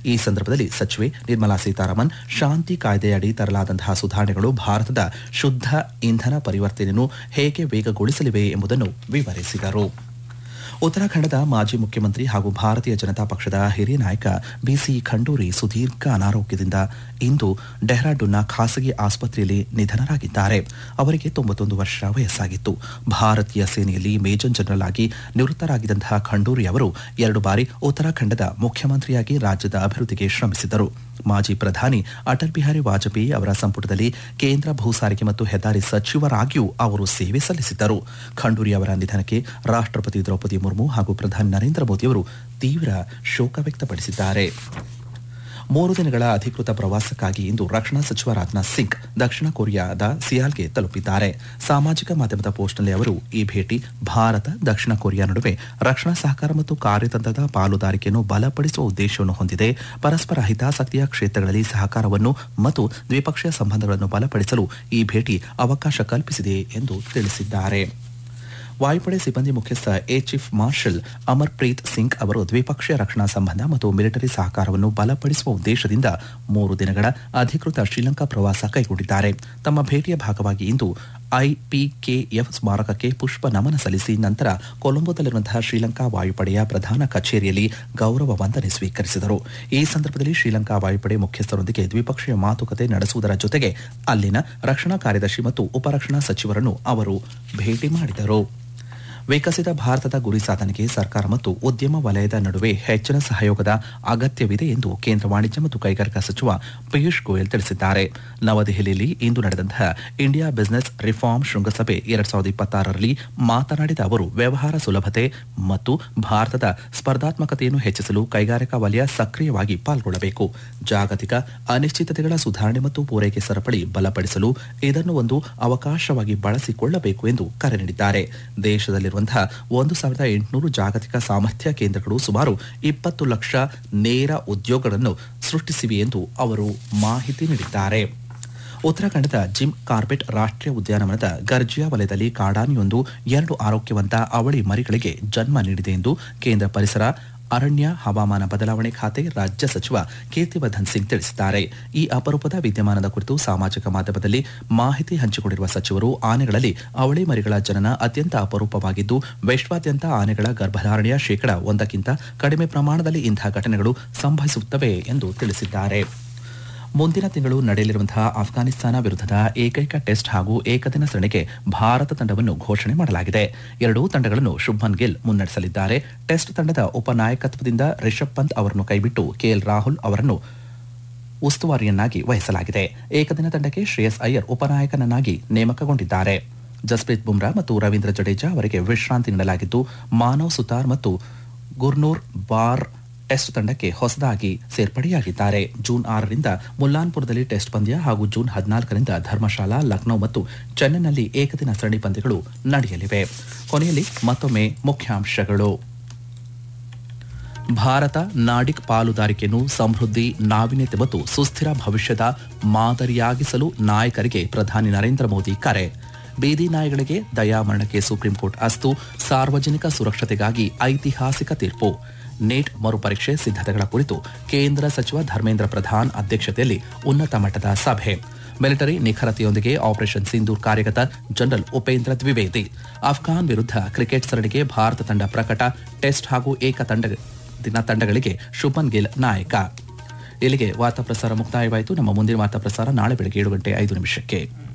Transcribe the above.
ಈ ಸಂದರ್ಭದಲ್ಲಿ ಸಚಿವೆ ನಿರ್ಮಲಾ ಸೀತಾರಾಮನ್ ಶಾಂತಿ ಕಾಯ್ದೆಯಡಿ ತರಲಾದಂತಹ ಸುಧಾರಣೆಗಳು ಭಾರತದ ಶುದ್ಧ ಇಂಧನ ಪರಿವರ್ತನೆಯನ್ನು ಹೇಗೆ ವೇಗಗೊಳಿಸಲಿವೆ ಎಂಬುದನ್ನು ವಿವರಿಸಿದರು ಉತ್ತರಾಖಂಡದ ಮಾಜಿ ಮುಖ್ಯಮಂತ್ರಿ ಹಾಗೂ ಭಾರತೀಯ ಜನತಾ ಪಕ್ಷದ ಹಿರಿಯ ನಾಯಕ ಬಿಸಿ ಖಂಡೂರಿ ಸುದೀರ್ಘ ಅನಾರೋಗ್ಯದಿಂದ ಇಂದು ಡೆಹ್ರಾಡೂನ್ನ ಖಾಸಗಿ ಆಸ್ಪತ್ರೆಯಲ್ಲಿ ನಿಧನರಾಗಿದ್ದಾರೆ ಅವರಿಗೆ ತೊಂಬತ್ತೊಂದು ವರ್ಷ ವಯಸ್ಸಾಗಿತ್ತು ಭಾರತೀಯ ಸೇನೆಯಲ್ಲಿ ಮೇಜರ್ ಜನರಲ್ ಆಗಿ ನಿವೃತ್ತರಾಗಿದ್ದಂತಹ ಖಂಡೂರಿ ಅವರು ಎರಡು ಬಾರಿ ಉತ್ತರಾಖಂಡದ ಮುಖ್ಯಮಂತ್ರಿಯಾಗಿ ರಾಜ್ಯದ ಅಭಿವೃದ್ಧಿಗೆ ಶ್ರಮಿಸಿದ್ದರು ಮಾಜಿ ಪ್ರಧಾನಿ ಅಟಲ್ ಬಿಹಾರಿ ವಾಜಪೇಯಿ ಅವರ ಸಂಪುಟದಲ್ಲಿ ಕೇಂದ್ರ ಭೂ ಸಾರಿಗೆ ಮತ್ತು ಹೆದ್ದಾರಿ ಸಚಿವರಾಗಿಯೂ ಅವರು ಸೇವೆ ಸಲ್ಲಿಸಿದ್ದರು ಖಂಡೂರಿ ಅವರ ನಿಧನಕ್ಕೆ ರಾಷ್ಟ್ರಪತಿ ದ್ರೌಪದಿ ಮುರ್ಮು ಹಾಗೂ ಪ್ರಧಾನಿ ನರೇಂದ್ರ ಮೋದಿಯವರು ತೀವ್ರ ಶೋಕ ವ್ಯಕ್ತಪಡಿಸಿದ್ದಾರೆ ಮೂರು ದಿನಗಳ ಅಧಿಕೃತ ಪ್ರವಾಸಕ್ಕಾಗಿ ಇಂದು ರಕ್ಷಣಾ ಸಚಿವ ರಾಜನಾಥ್ ಸಿಂಗ್ ದಕ್ಷಿಣ ಕೊರಿಯಾದ ಸಿಯಾಲ್ಗೆ ತಲುಪಿದ್ದಾರೆ ಸಾಮಾಜಿಕ ಮಾಧ್ಯಮದ ಪೋಸ್ಟ್ನಲ್ಲಿ ಅವರು ಈ ಭೇಟಿ ಭಾರತ ದಕ್ಷಿಣ ಕೊರಿಯಾ ನಡುವೆ ರಕ್ಷಣಾ ಸಹಕಾರ ಮತ್ತು ಕಾರ್ಯತಂತ್ರದ ಪಾಲುದಾರಿಕೆಯನ್ನು ಬಲಪಡಿಸುವ ಉದ್ದೇಶವನ್ನು ಹೊಂದಿದೆ ಪರಸ್ಪರ ಹಿತಾಸಕ್ತಿಯ ಕ್ಷೇತ್ರಗಳಲ್ಲಿ ಸಹಕಾರವನ್ನು ಮತ್ತು ದ್ವಿಪಕ್ಷೀಯ ಸಂಬಂಧಗಳನ್ನು ಬಲಪಡಿಸಲು ಈ ಭೇಟಿ ಅವಕಾಶ ಕಲ್ಪಿಸಿದೆ ಎಂದು ತಿಳಿಸಿದ್ದಾರೆ ವಾಯುಪಡೆ ಸಿಬ್ಬಂದಿ ಮುಖ್ಯಸ್ಥ ಏ ಚೀಫ್ ಮಾರ್ಷಲ್ ಅಮರ್ಪ್ರೀತ್ ಸಿಂಗ್ ಅವರು ದ್ವಿಪಕ್ಷೀಯ ರಕ್ಷಣಾ ಸಂಬಂಧ ಮತ್ತು ಮಿಲಿಟರಿ ಸಹಕಾರವನ್ನು ಬಲಪಡಿಸುವ ಉದ್ದೇಶದಿಂದ ಮೂರು ದಿನಗಳ ಅಧಿಕೃತ ಶ್ರೀಲಂಕಾ ಪ್ರವಾಸ ಕೈಗೊಂಡಿದ್ದಾರೆ ತಮ್ಮ ಭೇಟಿಯ ಭಾಗವಾಗಿ ಇಂದು ಐಪಿಕೆಎಫ್ ಸ್ಮಾರಕಕ್ಕೆ ಪುಷ್ಪ ನಮನ ಸಲ್ಲಿಸಿ ನಂತರ ಕೊಲಂಬೋದಲ್ಲಿರುವಂತಹ ಶ್ರೀಲಂಕಾ ವಾಯುಪಡೆಯ ಪ್ರಧಾನ ಕಚೇರಿಯಲ್ಲಿ ಗೌರವ ವಂದನೆ ಸ್ವೀಕರಿಸಿದರು ಈ ಸಂದರ್ಭದಲ್ಲಿ ಶ್ರೀಲಂಕಾ ವಾಯುಪಡೆ ಮುಖ್ಯಸ್ಥರೊಂದಿಗೆ ದ್ವಿಪಕ್ಷೀಯ ಮಾತುಕತೆ ನಡೆಸುವುದರ ಜೊತೆಗೆ ಅಲ್ಲಿನ ರಕ್ಷಣಾ ಕಾರ್ಯದರ್ಶಿ ಮತ್ತು ಉಪರಕ್ಷಣಾ ಸಚಿವರನ್ನು ಅವರು ಭೇಟಿ ಮಾಡಿದರು ವಿಕಸಿತ ಭಾರತದ ಗುರಿ ಸಾಧನೆಗೆ ಸರ್ಕಾರ ಮತ್ತು ಉದ್ಯಮ ವಲಯದ ನಡುವೆ ಹೆಚ್ಚಿನ ಸಹಯೋಗದ ಅಗತ್ಯವಿದೆ ಎಂದು ಕೇಂದ್ರ ವಾಣಿಜ್ಯ ಮತ್ತು ಕೈಗಾರಿಕಾ ಸಚಿವ ಪಿಯೂಷ್ ಗೋಯಲ್ ತಿಳಿಸಿದ್ದಾರೆ ನವದೆಹಲಿಯಲ್ಲಿ ಇಂದು ನಡೆದಂತಹ ಇಂಡಿಯಾ ಬಿಸಿನೆಸ್ ರಿಫಾರ್ಮ್ ಶೃಂಗಸಭೆ ಎರಡ್ ಸಾವಿರದ ಇಪ್ಪತ್ತಾರರಲ್ಲಿ ಮಾತನಾಡಿದ ಅವರು ವ್ಯವಹಾರ ಸುಲಭತೆ ಮತ್ತು ಭಾರತದ ಸ್ಪರ್ಧಾತ್ಮಕತೆಯನ್ನು ಹೆಚ್ಚಿಸಲು ಕೈಗಾರಿಕಾ ವಲಯ ಸಕ್ರಿಯವಾಗಿ ಪಾಲ್ಗೊಳ್ಳಬೇಕು ಜಾಗತಿಕ ಅನಿಶ್ಚಿತತೆಗಳ ಸುಧಾರಣೆ ಮತ್ತು ಪೂರೈಕೆ ಸರಪಳಿ ಬಲಪಡಿಸಲು ಇದನ್ನು ಒಂದು ಅವಕಾಶವಾಗಿ ಬಳಸಿಕೊಳ್ಳಬೇಕು ಎಂದು ಕರೆ ನೀಡಿದ್ದಾರೆ ದೇಶದಲ್ಲಿರುವಂತಹ ಒಂದು ಸಾವಿರದ ಎಂಟುನೂರು ಜಾಗತಿಕ ಸಾಮರ್ಥ್ಯ ಕೇಂದ್ರಗಳು ಸುಮಾರು ಇಪ್ಪತ್ತು ಲಕ್ಷ ನೇರ ಉದ್ಯೋಗಗಳನ್ನು ಸೃಷ್ಟಿಸಿವೆ ಎಂದು ಅವರು ಮಾಹಿತಿ ನೀಡಿದ್ದಾರೆ ಉತ್ತರಾಖಂಡದ ಜಿಮ್ ಕಾರ್ಬೆಟ್ ರಾಷ್ಟ್ರೀಯ ಉದ್ಯಾನವನದ ಗರ್ಜಿಯಾ ವಲಯದಲ್ಲಿ ಕಾಡಾನೆಯೊಂದು ಎರಡು ಆರೋಗ್ಯವಂತ ಅವಳಿ ಮರಿಗಳಿಗೆ ಜನ್ಮ ನೀಡಿದೆ ಎಂದು ಕೇಂದ್ರ ಪರಿಸರ ಅರಣ್ಯ ಹವಾಮಾನ ಬದಲಾವಣೆ ಖಾತೆ ರಾಜ್ಯ ಸಚಿವ ಕೀರ್ತಿವರ್ಧನ್ ಸಿಂಗ್ ತಿಳಿಸಿದ್ದಾರೆ ಈ ಅಪರೂಪದ ವಿದ್ಯಮಾನದ ಕುರಿತು ಸಾಮಾಜಿಕ ಮಾಧ್ಯಮದಲ್ಲಿ ಮಾಹಿತಿ ಹಂಚಿಕೊಂಡಿರುವ ಸಚಿವರು ಆನೆಗಳಲ್ಲಿ ಅವಳಿ ಮರಿಗಳ ಜನನ ಅತ್ಯಂತ ಅಪರೂಪವಾಗಿದ್ದು ವಿಶ್ವಾದ್ಯಂತ ಆನೆಗಳ ಗರ್ಭಧಾರಣೆಯ ಶೇಕಡ ಒಂದಕ್ಕಿಂತ ಕಡಿಮೆ ಪ್ರಮಾಣದಲ್ಲಿ ಇಂತಹ ಘಟನೆಗಳು ಸಂಭವಿಸುತ್ತವೆ ಎಂದು ತಿಳಿಸಿದ್ದಾರೆ ಮುಂದಿನ ತಿಂಗಳು ನಡೆಯಲಿರುವಂತಹ ಅಫ್ಘಾನಿಸ್ತಾನ ವಿರುದ್ಧದ ಏಕೈಕ ಟೆಸ್ಟ್ ಹಾಗೂ ಏಕದಿನ ಸರಣಿಗೆ ಭಾರತ ತಂಡವನ್ನು ಘೋಷಣೆ ಮಾಡಲಾಗಿದೆ ಎರಡೂ ತಂಡಗಳನ್ನು ಶುಭ್ಮನ್ ಗಿಲ್ ಮುನ್ನಡೆಸಲಿದ್ದಾರೆ ಟೆಸ್ಟ್ ತಂಡದ ಉಪನಾಯಕತ್ವದಿಂದ ರಿಷಬ್ ಪಂತ್ ಅವರನ್ನು ಕೈಬಿಟ್ಟು ಕೆಎಲ್ ರಾಹುಲ್ ಅವರನ್ನು ಉಸ್ತುವಾರಿಯನ್ನಾಗಿ ವಹಿಸಲಾಗಿದೆ ಏಕದಿನ ತಂಡಕ್ಕೆ ಶ್ರೇಯಸ್ ಅಯ್ಯರ್ ಉಪನಾಯಕನನ್ನಾಗಿ ನೇಮಕಗೊಂಡಿದ್ದಾರೆ ಜಸ್ಪ್ರೀತ್ ಬುಮ್ರಾ ಮತ್ತು ರವೀಂದ್ರ ಜಡೇಜಾ ಅವರಿಗೆ ವಿಶ್ರಾಂತಿ ನೀಡಲಾಗಿದ್ದು ಮಾನವ್ ಸುತಾರ್ ಮತ್ತು ಗುರ್ನೂರ್ ಬಾರ್ ಟೆಸ್ಟ್ ತಂಡಕ್ಕೆ ಹೊಸದಾಗಿ ಸೇರ್ಪಡೆಯಾಗಿದ್ದಾರೆ ಜೂನ್ ಆರರಿಂದ ಮುಲ್ಲಾನ್ಪುರದಲ್ಲಿ ಟೆಸ್ಟ್ ಪಂದ್ಯ ಹಾಗೂ ಜೂನ್ ಹದಿನಾಲ್ಕರಿಂದ ಧರ್ಮಶಾಲಾ ಲಕ್ನೋ ಮತ್ತು ಚೆನ್ನೈನಲ್ಲಿ ಏಕದಿನ ಸರಣಿ ಪಂದ್ಯಗಳು ನಡೆಯಲಿವೆ ಕೊನೆಯಲ್ಲಿ ಮತ್ತೊಮ್ಮೆ ಮುಖ್ಯಾಂಶಗಳು ಭಾರತ ನಾಡಿಕ್ ಪಾಲುದಾರಿಕೆಯನ್ನು ಸಮೃದ್ಧಿ ನಾವೀನ್ಯತೆ ಮತ್ತು ಸುಸ್ಥಿರ ಭವಿಷ್ಯದ ಮಾದರಿಯಾಗಿಸಲು ನಾಯಕರಿಗೆ ಪ್ರಧಾನಿ ನರೇಂದ್ರ ಮೋದಿ ಕರೆ ಬೀದಿ ನಾಯಿಗಳಿಗೆ ದಯಾಮರಣಕ್ಕೆ ಸುಪ್ರೀಂ ಕೋರ್ಟ್ ಅಸ್ತು ಸಾರ್ವಜನಿಕ ಸುರಕ್ಷತೆಗಾಗಿ ಐತಿಹಾಸಿಕ ತೀರ್ಪು ನೀಟ್ ಮರುಪರೀಕ್ಷೆ ಸಿದ್ಧತೆಗಳ ಕುರಿತು ಕೇಂದ್ರ ಸಚಿವ ಧರ್ಮೇಂದ್ರ ಪ್ರಧಾನ್ ಅಧ್ಯಕ್ಷತೆಯಲ್ಲಿ ಉನ್ನತ ಮಟ್ಟದ ಸಭೆ ಮಿಲಿಟರಿ ನಿಖರತೆಯೊಂದಿಗೆ ಆಪರೇಷನ್ ಸಿಂಧೂರ್ ಕಾರ್ಯಗತ ಜನರಲ್ ಉಪೇಂದ್ರ ದ್ವಿವೇದಿ ಅಫ್ಘಾನ್ ವಿರುದ್ಧ ಕ್ರಿಕೆಟ್ ಸರಣಿಗೆ ಭಾರತ ತಂಡ ಪ್ರಕಟ ಟೆಸ್ಟ್ ಹಾಗೂ ಏಕ ತಂಡ ದಿನ ತಂಡಗಳಿಗೆ ಶುಭನ್ ಗಿಲ್ ನಾಯಕ ಇಲ್ಲಿಗೆ ವಾರ್ತಾ ಪ್ರಸಾರ ಮುಕ್ತಾಯವಾಯಿತು ನಮ್ಮ ಮುಂದಿನ ವಾರ್ತಾ ಪ್ರಸಾರ ನಾಳೆ ಬೆಳಗ್ಗೆ ಏಳು ಗಂಟೆ ಐದು ನಿಮಿಷಕ್ಕೆ